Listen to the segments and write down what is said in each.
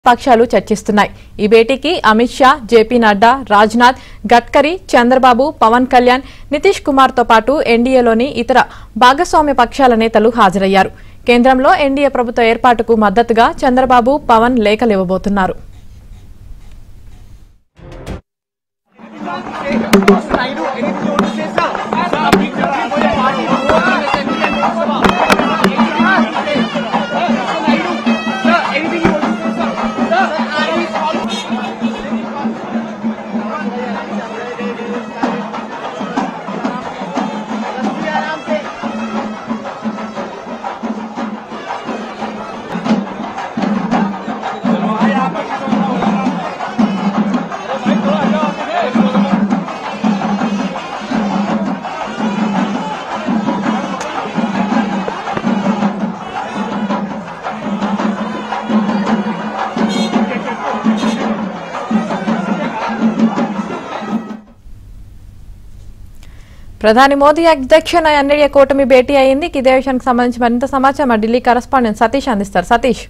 పక్షాలు చర్చిస్తున్నాయి ఈ భేటీకి అమిత్ షా జేపీ నడ్డా రాజ్నాథ్ గడ్కరీ చంద్రబాబు పవన్ కళ్యాణ్ నితీష్ కుమార్ తో పాటు ఎన్డీఏలోని ఇతర భాగస్వామ్య పక్షాల నేతలు హాజరయ్యారు కేంద్రంలో ఎన్డీఏ ప్రభుత్వ ఏర్పాటుకు మద్దతుగా Chandrababu Pawan లేఖలివ్వబోతున్నారు Naidoo, anything you want to say, sir? Sir, a big victory for your party. Sir, anything you want to say, sir? Sir, are we following? ప్రధాని మోదీ అధ్యక్షన ఎన్డీఏ కూటమి భేటీ అయింది ఇదే విషయానికి సంబంధించి మరింత సమాచారం మా ఢిల్లీ కరస్పాండెంట్ సతీష్ అందిస్తారు సతీష్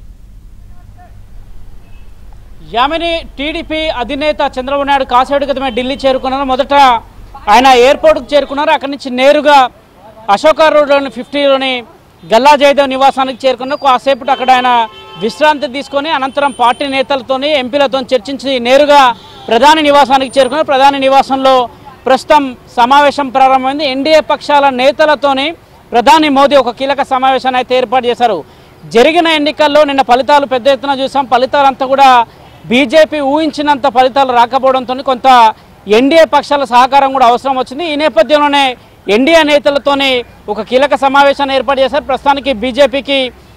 యామిని టీడీపీ అధినేత చంద్రబాబు నాయుడు కాసేడు క్రితమే ఢిల్లీ చేరుకున్నారు మొదట ఆయన ఎయిర్పోర్ట్కు చేరుకున్నారు అక్కడి నుంచి నేరుగా అశోక రోడ్లోని ఫిఫ్టీలోని గల్లా జయదేవ్ నివాసానికి చేరుకున్నారు కాసేపటి అక్కడ ఆయన విశ్రాంతి తీసుకొని అనంతరం పార్టీ నేతలతోని ఎంపీలతో చర్చించి నేరుగా ప్రధాని నివాసానికి చేరుకున్నారు ప్రధాని నివాసంలో ప్రస్తుతం సమావేశం ప్రారంభమైంది ఎన్డీఏ పక్షాల నేతలతోని ప్రధాని మోదీ ఒక కీలక సమావేశాన్ని అయితే ఏర్పాటు చేశారు జరిగిన ఎన్నికల్లో నిన్న ఫలితాలు పెద్ద ఎత్తున చూసాం ఫలితాలంతా కూడా బీజేపీ ఊహించినంత ఫలితాలు రాకపోవడంతో కొంత ఎన్డీఏ పక్షాల సహకారం కూడా అవసరం వచ్చింది ఈ నేపథ్యంలోనే ఎన్డీఏ నేతలతోని ఒక కీలక సమావేశాన్ని ఏర్పాటు చేశారు ప్రస్తుతానికి బీజేపీకి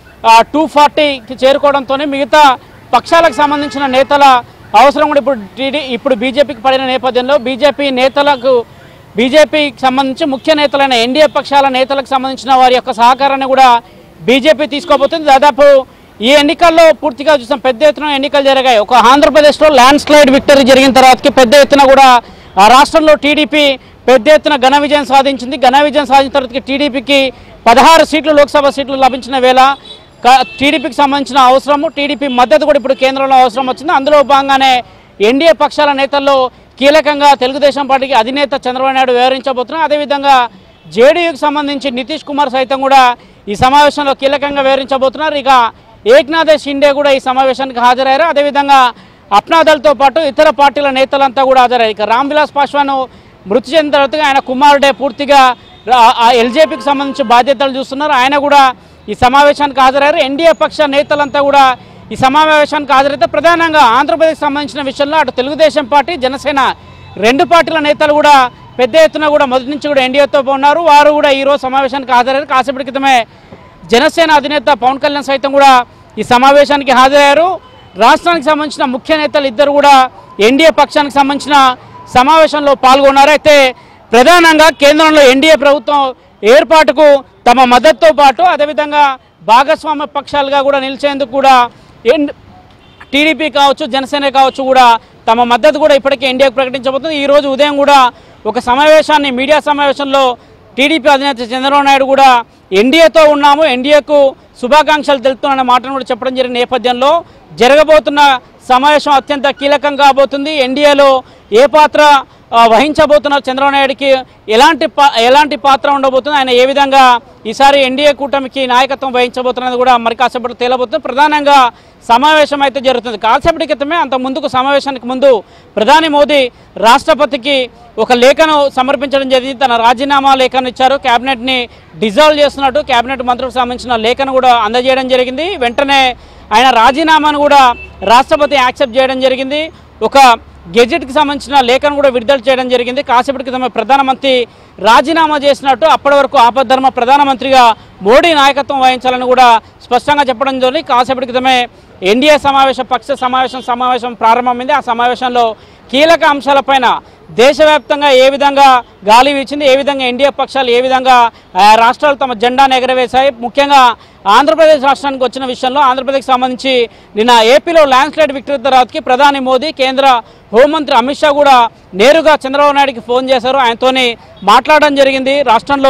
టూ ఫార్టీకి చేరుకోవడంతో మిగతా పక్షాలకు సంబంధించిన నేతల అవసరం కూడా ఇప్పుడు టీడీ ఇప్పుడు బీజేపీకి పడిన నేపథ్యంలో బీజేపీ నేతలకు బీజేపీకి సంబంధించి ముఖ్య నేతలైన ఎన్డీఏ పక్షాల నేతలకు సంబంధించిన వారి యొక్క సహకారాన్ని కూడా బీజేపీ తీసుకోబోతుంది దాదాపు ఈ ఎన్నికల్లో పూర్తిగా చూసాం పెద్ద ఎత్తున ఎన్నికలు జరిగాయి ఒక ఆంధ్రప్రదేశ్లో ల్యాండ్ స్లైడ్ విక్టరీ జరిగిన తర్వాతకి పెద్ద ఎత్తున కూడా ఆ రాష్ట్రంలో టీడీపీ పెద్ద ఎత్తున ఘన విజయం సాధించింది ఘన విజయం సాధించిన తర్వాతకి టీడీపీకి పదహారు సీట్లు లోక్సభ సీట్లు లభించిన వేళ క- టీడీపీకి సంబంధించిన అవసరము టీడీపీ మద్దతు కూడా ఇప్పుడు కేంద్రంలో అవసరం వచ్చింది అందులో భాగంగానే ఎన్డీఏ పక్షాల నేతల్లో కీలకంగా తెలుగుదేశం పార్టీకి అధినేత చంద్రబాబు నాయుడు వివరించబోతున్నారు అదేవిధంగా జేడీయూకి సంబంధించి నితీష్ కుమార్ సైతం కూడా ఈ సమావేశంలో కీలకంగా వివరించబోతున్నారు ఇక ఏక్నాథ్ షిండే కూడా ఈ సమావేశానికి హాజరయ్యారు అదేవిధంగా అప్నాదల్తో పాటు ఇతర పార్టీల నేతలంతా కూడా హాజరయ్యారు ఇక రామ్ విలాస్ పాశ్వాన్ మృతి చెందిన తర్వాత ఆయన కుమారుడే పూర్తిగా రా- ఆ ఎల్జేపీకి సంబంధించి బాధ్యతలు చూస్తున్నారు ఆయన కూడా ఈ సమావేశానికి హాజరయ్యారు ఎన్డీఏ పక్ష నేతలంతా కూడా ఈ సమావేశానికి హాజరైతే ప్రధానంగా ఆంధ్రప్రదేశ్ సంబంధించిన విషయంలో అటు తెలుగుదేశం పార్టీ జనసేన రెండు పార్టీల నేతలు కూడా పెద్ద ఎత్తున కూడా మొదటి నుంచి కూడా ఎన్డీఏతో ఉన్నారు వారు కూడా ఈరోజు సమావేశానికి హాజరయ్యారు కాసేపటి క్రితమే జనసేన అధినేత పవన్ కళ్యాణ్ సైతం కూడా ఈ సమావేశానికి హాజరయ్యారు రాష్ట్రానికి సంబంధించిన ముఖ్య నేతలు ఇద్దరు కూడా ఎన్డీఏ పక్షానికి సంబంధించిన సమావేశంలో పాల్గొన్నారు అయితే ప్రధానంగా కేంద్రంలో ఎన్డీఏ ప్రభుత్వం ఏర్పాటుకు తమ మద్దతుతో పాటు అదేవిధంగా భాగస్వామ్య పక్షాలుగా కూడా నిలిచేందుకు కూడా ఎన్ టీడీపీ కావచ్చు జనసేన కావచ్చు కూడా తమ మద్దతు కూడా ఇప్పటికే ఎన్డీఏకు ప్రకటించబోతుంది ఈ రోజు ఉదయం కూడా ఒక సమావేశాన్ని మీడియా సమావేశంలో టీడీపీ అధినేత చంద్రబాబు నాయుడు కూడా ఎన్డీఏతో ఉన్నాము ఎన్డీఏకు శుభాకాంక్షలు తెలుపుతున్న మాటను కూడా చెప్పడం జరిగిన నేపథ్యంలో జరగబోతున్న సమావేశం అత్యంత కీలకం కాబోతుంది ఎన్డీఏలో ఏ పాత్ర ఆ, వహించబోతున్నారు చంద్రబాబు నాయుడికి ఎలాంటి పా ఎలాంటి పాత్ర ఉండబోతుంది ఆయన ఏ విధంగా ఈసారి ఎన్డీఏ కూటమికి నాయకత్వం వహించబోతున్నది కూడా మరి కాసేపటి తేలబోతుంది ప్రధానంగా సమావేశం అయితే జరుగుతుంది కాసేపటి క్రితమే అంత ముందుకు సమావేశానికి ముందు ప్రధాని మోదీ రాష్ట్రపతికి ఒక లేఖను సమర్పించడం జరిగింది తన రాజీనామా లేఖను ఇచ్చారు క్యాబినెట్ని డిజాల్వ్ చేస్తున్నట్టు క్యాబినెట్ మంత్రులకు సంబంధించిన లేఖను కూడా అందజేయడం జరిగింది వెంటనే ఆయన రాజీనామాను కూడా రాష్ట్రపతి యాక్సెప్ట్ చేయడం జరిగింది ఒక గెజెట్కి సంబంధించిన లేఖను కూడా విడుదల చేయడం జరిగింది కాసేపటి క్రితమే ప్రధానమంత్రి రాజీనామా చేసినట్టు అప్పటి వరకు ఆపద్ధర్మ ప్రధానమంత్రిగా మోడీ నాయకత్వం వహించాలని కూడా స్పష్టంగా చెప్పడం జరిగింది కాసేపటి క్రితమే ఎన్డీఏ సమావేశ పక్ష సమావేశం సమావేశం ప్రారంభమైంది ఆ సమావేశంలో కీలక అంశాలపైన దేశవ్యాప్తంగా ఏ విధంగా గాలి వీచింది ఏ విధంగా ఎన్డీఏ పక్షాలు ఏ విధంగా ఆయా రాష్ట్రాలు తమ జెండాను ఎగరవేశాయి ముఖ్యంగా ఆంధ్రప్రదేశ్ రాష్ట్రానికి వచ్చిన విషయంలో ఆంధ్రప్రదేశ్కి సంబంధించి నిన్న ఏపీలో ల్యాండ్ స్లైడ్ విక్టరీ తర్వాతకి ప్రధాని మోదీ కేంద్ర హోంమంత్రి అమిత్ షా కూడా నేరుగా చంద్రబాబు నాయుడుకి ఫోన్ చేశారు ఆయనతోని మాట్లాడడం జరిగింది రాష్ట్రంలో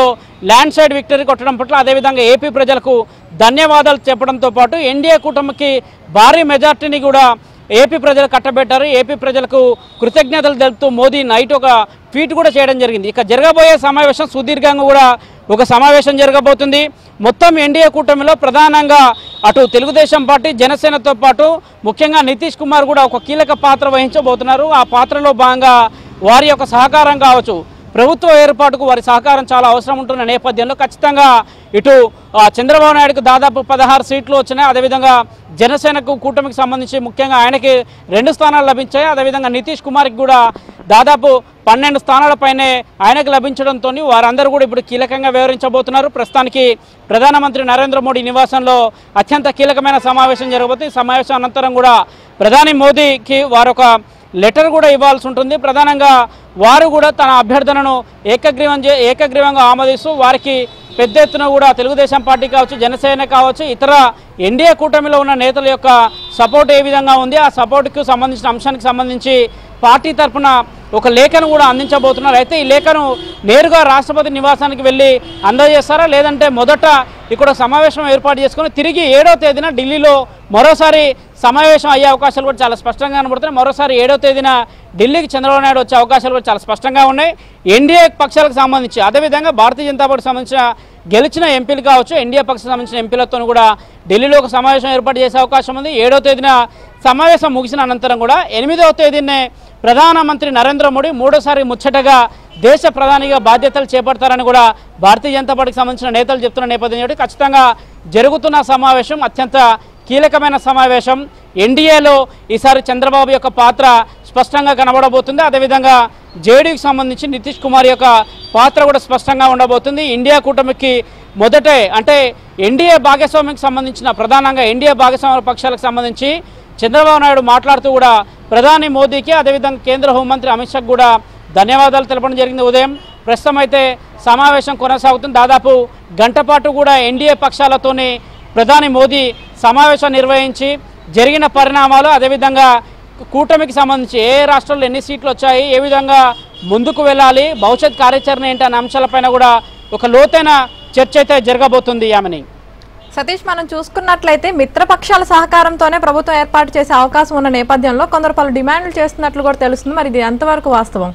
ల్యాండ్ సైడ్ విక్టరీ కొట్టడం పట్ల అదేవిధంగా ఏపీ ప్రజలకు ధన్యవాదాలు చెప్పడంతో పాటు ఎన్డీఏ కూటమికి భారీ మెజార్టీని కూడా ఏపీ ప్రజలు కట్టబెట్టారు ఏపీ ప్రజలకు కృతజ్ఞతలు తెలుపుతూ మోదీ నైట్ ఒక ట్వీట్ కూడా చేయడం జరిగింది ఇక జరగబోయే సమావేశం సుదీర్ఘంగా కూడా ఒక సమావేశం జరగబోతుంది మొత్తం ఎన్డీఏ కూటమిలో ప్రధానంగా అటు తెలుగుదేశం పార్టీ జనసేనతో పాటు ముఖ్యంగా నితీష్ కుమార్ కూడా ఒక కీలక పాత్ర వహించబోతున్నారు ఆ పాత్రలో భాగంగా వారి యొక్క సహకారం కావచ్చు ప్రభుత్వ ఏర్పాటుకు వారి సహకారం చాలా అవసరం ఉంటున్న నేపథ్యంలో ఖచ్చితంగా ఇటు ఆ, చంద్రబాబు నాయుడుకు దాదాపు పదహారు సీట్లు వచ్చినాయి అదేవిధంగా జనసేనకు కూటమికి సంబంధించి ముఖ్యంగా ఆయనకి రెండు స్థానాలు లభించాయి అదేవిధంగా నితీష్ కుమార్కి కూడా దాదాపు పన్నెండు స్థానాలపైనే ఆయనకు లభించడంతో వారందరూ కూడా ఇప్పుడు కీలకంగా వ్యవహరించబోతున్నారు ప్రస్తుతానికి ప్రధానమంత్రి నరేంద్ర మోడీ నివాసంలో అత్యంత కీలకమైన సమావేశం జరగబోతుంది ఈ సమావేశం అనంతరం కూడా ప్రధాని మోదీకి వారొక లెటర్ కూడా ఇవ్వాల్సి ఉంటుంది ప్రధానంగా వారు కూడా తన అభ్యర్థనను ఏకగ్రీవం చే ఏకగ్రీవంగా ఆమోదిస్తూ వారికి పెద్ద ఎత్తున కూడా తెలుగుదేశం పార్టీ కావచ్చు జనసేన కావచ్చు ఇతర ఎన్డీఏ కూటమిలో ఉన్న నేతల యొక్క సపోర్ట్ ఏ విధంగా ఉంది ఆ సపోర్ట్కు సంబంధించిన అంశానికి సంబంధించి పార్టీ తరఫున ఒక లేఖను కూడా అందించబోతున్నారు అయితే ఈ లేఖను నేరుగా రాష్ట్రపతి నివాసానికి వెళ్ళి అందజేస్తారా లేదంటే మొదట ఇక్కడ సమావేశం ఏర్పాటు చేసుకుని తిరిగి ఏడో తేదీన ఢిల్లీలో మరోసారి సమావేశం అయ్యే అవకాశాలు కూడా చాలా స్పష్టంగా కనబడుతున్నాయి మరోసారి ఏడో తేదీన ఢిల్లీకి చంద్రబాబు నాయుడు వచ్చే అవకాశాలు కూడా చాలా స్పష్టంగా ఉన్నాయి ఎన్డీఏ పక్షాలకు సంబంధించి అదేవిధంగా భారతీయ జనతా పార్టీకి సంబంధించిన గెలిచిన ఎంపీలు కావచ్చు ఎన్డీఏ పక్షానికి సంబంధించిన ఎంపీలతో కూడా ఢిల్లీలో ఒక సమావేశం ఏర్పాటు చేసే అవకాశం ఉంది ఏడో తేదీన సమావేశం ముగిసిన అనంతరం కూడా ఎనిమిదవ తేదీనే ప్రధానమంత్రి నరేంద్ర మోడీ మూడోసారి ముచ్చటగా దేశ ప్రధానిగా బాధ్యతలు చేపడతారని కూడా భారతీయ జనతా పార్టీకి సంబంధించిన నేతలు చెప్తున్న నేపథ్యం కాబట్టి ఖచ్చితంగా జరుగుతున్న సమావేశం అత్యంత కీలకమైన సమావేశం ఎన్డీఏలో ఈసారి చంద్రబాబు యొక్క పాత్ర స్పష్టంగా కనబడబోతుంది అదేవిధంగా జేడీకి సంబంధించి నితీష్ కుమార్ యొక్క పాత్ర కూడా స్పష్టంగా ఉండబోతుంది ఇండియా కూటమికి మొదటే అంటే ఎన్డీఏ భాగస్వామ్యానికి సంబంధించిన ప్రధానంగా ఎన్డీఏ భాగస్వామ్య పక్షాలకు సంబంధించి చంద్రబాబు నాయుడు మాట్లాడుతూ కూడా ప్రధాని మోదీకి అదేవిధంగా కేంద్ర హోంమంత్రి అమిత్ షాకు కూడా ధన్యవాదాలు తెలపడం జరిగింది ఉదయం ప్రస్తుతం అయితే సమావేశం కొనసాగుతుంది దాదాపు గంట పాటు కూడా ఎన్డీఏ పక్షాలతోనే ప్రధాని మోదీ సమావేశం నిర్వహించి జరిగిన పరిణామాలు అదేవిధంగా కూటమికి సంబంధించి ఏ రాష్ట్రాల్లో ఎన్ని సీట్లు వచ్చాయి ఏ విధంగా ముందుకు వెళ్ళాలి భవిష్యత్ కార్యాచరణ ఏంటి అనే అంశాలపైన కూడా ఒక లోతైన చర్చ అయితే జరగబోతుంది ఆమెని సతీష్ మనం చూసుకున్నట్లయితే మిత్రపక్షాల సహకారంతోనే ప్రభుత్వం ఏర్పాటు చేసే అవకాశం ఉన్న నేపథ్యంలో కొందరు పలు డిమాండ్లు చేస్తున్నట్లు కూడా తెలుస్తుంది మరి ఇది ఎంతవరకు వాస్తవం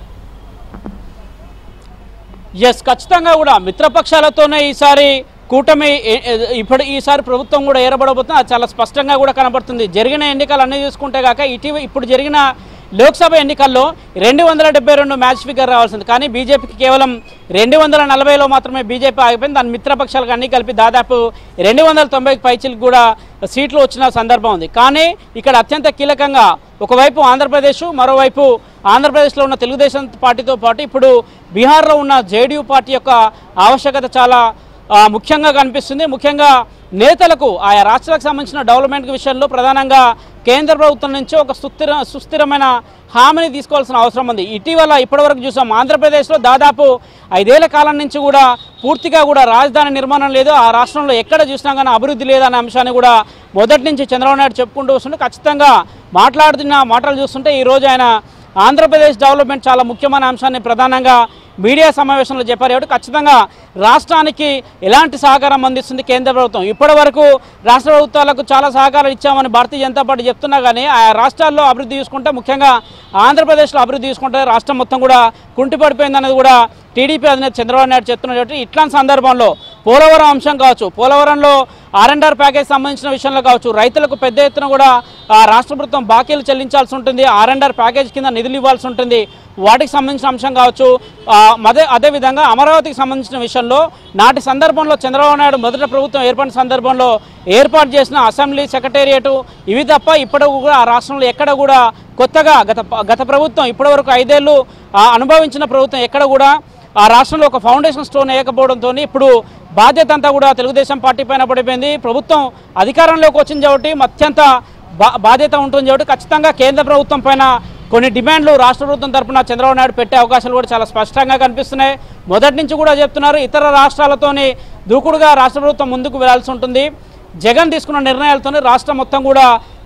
ఎస్ ఖచ్చితంగా కూడా మిత్రపక్షాలతోనే ఈసారి కూటమి ఏ- ఏ- ఇప్పుడు ఈసారి ప్రభుత్వం కూడా ఏర్పడబోతుంది అది చాలా స్పష్టంగా కూడా కనబడుతుంది జరిగిన ఎన్నికలు అన్నీ చూసుకుంటే కాక ఇటీవల ఇప్పుడు జరిగిన లోక్సభ ఎన్నికల్లో రెండు వందల డెబ్బై రెండు మ్యాచ్ ఫిగర్ రావాల్సింది కానీ బీజేపీకి కేవలం రెండు వందల నలభైలో మాత్రమే బీజేపీ ఆగిపోయింది దాని మిత్రపక్షాలకు అన్ని కలిపి దాదాపు రెండు వందల తొంభై పైచిలకు కూడా సీట్లు వచ్చిన సందర్భం ఉంది కానీ ఇక్కడ అత్యంత కీలకంగా ఒకవైపు ఆంధ్రప్రదేశ్ మరోవైపు ఆంధ్రప్రదేశ్లో ఉన్న తెలుగుదేశం పార్టీతో పాటు ఇప్పుడు బీహార్లో ఉన్న జేడీయూ పార్టీ యొక్క ఆవశ్యకత చాలా ఆ, ముఖ్యంగా కనిపిస్తుంది ముఖ్యంగా నేతలకు ఆయా రాష్ట్రాలకు సంబంధించిన డెవలప్మెంట్ విషయంలో ప్రధానంగా కేంద్ర ప్రభుత్వం నుంచి ఒక సుస్థిర సుస్థిరమైన హామీని తీసుకోవాల్సిన అవసరం ఉంది ఇటీవల ఇప్పటివరకు చూసాం ఆంధ్రప్రదేశ్లో దాదాపు ఐదేళ్ల కాలం నుంచి కూడా పూర్తిగా కూడా రాజధాని నిర్మాణం లేదు ఆ రాష్ట్రంలో ఎక్కడ చూసినా కానీ అభివృద్ధి లేదనే అంశాన్ని కూడా మొదటి నుంచి చంద్రబాబు నాయుడు చెప్పుకుంటూ వస్తుంటే ఖచ్చితంగా మాట్లాడుతున్న మాటలు చూస్తుంటే ఈరోజు ఆయన ఆంధ్రప్రదేశ్ డెవలప్మెంట్ చాలా ముఖ్యమైన అంశాన్ని ప్రధానంగా మీడియా సమావేశంలో చెప్పారు కాబట్టి ఖచ్చితంగా రాష్ట్రానికి ఎలాంటి సహకారం అందిస్తుంది కేంద్ర ప్రభుత్వం ఇప్పటి వరకు రాష్ట్ర ప్రభుత్వాలకు చాలా సహకారం ఇచ్చామని భారతీయ జనతా పార్టీ చెప్తున్నా కానీ ఆ రాష్ట్రాల్లో అభివృద్ధి చూసుకుంటే ముఖ్యంగా ఆంధ్రప్రదేశ్లో అభివృద్ధి చూసుకుంటే రాష్ట్రం మొత్తం కూడా కుంటిపడిపోయింది అనేది కూడా టీడీపీ అధినేత చంద్రబాబు నాయుడు చెప్తున్నారు కాబట్టి ఇట్లాంటి సందర్భంలో పోలవరం అంశం కావచ్చు పోలవరంలో ఆర్ అండ్ ఆర్ ప్యాకేజ్ సంబంధించిన విషయంలో కావచ్చు రైతులకు పెద్ద ఎత్తున కూడా ఆ, రాష్ట్ర ప్రభుత్వం బాకీలు చెల్లించాల్సి ఉంటుంది ఆర్ అండ్ ఆర్ ప్యాకేజ్ కింద నిధులు ఇవ్వాల్సి ఉంటుంది వాటికి సంబంధించిన అంశం కావచ్చు ఆ, అదే అదేవిధంగా అమరావతికి సంబంధించిన విషయంలో నాటి సందర్భంలో చంద్రబాబు నాయుడు మొదట ప్రభుత్వం ఏర్పడిన సందర్భంలో ఏర్పాటు చేసిన అసెంబ్లీ సెక్రటేరియట్ ఇవి తప్ప ఇప్పటికి కూడా ఆ రాష్ట్రంలో ఎక్కడ కూడా కొత్తగా గత గత ప్రభుత్వం ఇప్పటివరకు ఐదేళ్లు ఆ, అనుభవించిన ప్రభుత్వం ఎక్కడ కూడా ఆ రాష్ట్రంలో ఒక ఫౌండేషన్ స్టోన్ వేయకపోవడంతో ఇప్పుడు బాధ్యత అంతా కూడా తెలుగుదేశం పార్టీ పైన పడిపోయింది ప్రభుత్వం అధికారంలోకి వచ్చింది కాబట్టి అత్యంత బా బాధ్యత ఉంటుంది కాబట్టి ఖచ్చితంగా కేంద్ర ప్రభుత్వం పైన కొన్ని డిమాండ్లు రాష్ట్ర ప్రభుత్వం తరపున చంద్రబాబు నాయుడు పెట్టే అవకాశాలు కూడా చాలా స్పష్టంగా కనిపిస్తున్నాయి మొదటి నుంచి కూడా చెప్తున్నారు ఇతర రాష్ట్రాలతోని దూకుడుగా రాష్ట్ర ప్రభుత్వం ముందుకు వెళ్లాల్సి ఉంటుంది జగన్ తీసుకున్న నిర్ణయాలతోనే రాష్ట్రం మొత్తం కూడా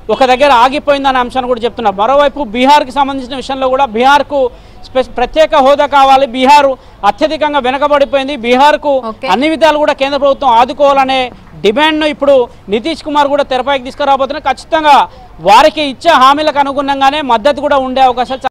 ఒక దగ్గర ఆగిపోయిందనే అంశాన్ని కూడా చెప్తున్నారు మరోవైపు బీహార్కి సంబంధించిన విషయంలో కూడా బీహార్కు స్పె- ప్రత్యేక హోదా కావాలి బీహార్ అత్యధికంగా వెనకబడిపోయింది బీహార్కు Okay. అన్ని విధాలు కూడా కేంద్ర ప్రభుత్వం ఆదుకోవాలనే డిమాండ్ను ఇప్పుడు నితీష్ కుమార్ కూడా తెరపైకి తీసుకురాబోతున్నారు ఖచ్చితంగా వారికి ఇచ్చే హామీలకు అనుగుణంగానే మద్దతు కూడా ఉండే అవకాశాలు